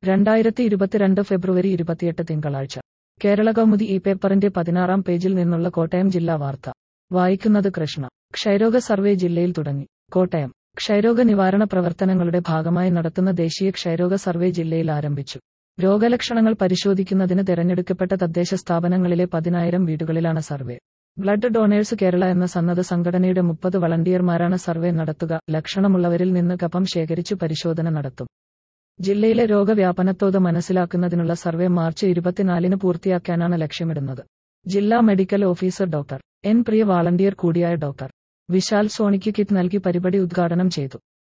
രണ്ടായിരത്തി ഇരുപത്തിരണ്ട് ഫെബ്രുവരി ഇരുപത്തിയെട്ട് തിങ്കളാഴ്ച കേരള കൗമുദി ഈ പേപ്പറിന്റെ പതിനാറാം പേജിൽ നിന്നുള്ള കോട്ടയം ജില്ലാ വാർത്ത വായിക്കുന്നത് കൃഷ്ണ ക്ഷയരോഗ സർവേ ജില്ലയിൽ തുടങ്ങി കോട്ടയം ക്ഷയരോഗ നിവാരണ പ്രവർത്തനങ്ങളുടെ ഭാഗമായി നടത്തുന്ന ദേശീയ ക്ഷയരോഗ സർവേ ജില്ലയിൽ ആരംഭിച്ചു രോഗലക്ഷണങ്ങൾ പരിശോധിക്കുന്നതിന് തെരഞ്ഞെടുക്കപ്പെട്ട തദ്ദേശ സ്ഥാപനങ്ങളിലെ പതിനായിരം വീടുകളിലാണ് സർവേ ബ്ലഡ് ഡൊണേഴ്സ് കേരള എന്ന സന്നദ്ധ സംഘടനയുടെ മുപ്പത് വളണ്ടിയർമാരാണ് സർവേ നടത്തുക ലക്ഷണമുള്ളവരിൽ നിന്ന് കഫം ശേഖരിച്ചു പരിശോധന നടത്തും ജില്ലയിലെ രോഗവ്യാപനത്തോത് മനസ്സിലാക്കുന്നതിനുള്ള സർവേ മാർച്ച് ഇരുപത്തിനാലിന് പൂർത്തിയാക്കാനാണ് ലക്ഷ്യമിടുന്നത് ജില്ലാ medical officer doctor N Priya volunteer കൂടിയായ ഡോക്ടർ വിശാൽ സോണിക്ക് കിറ്റ് നൽകി പരിപാടി ഉദ്ഘാടനം ചെയ്തു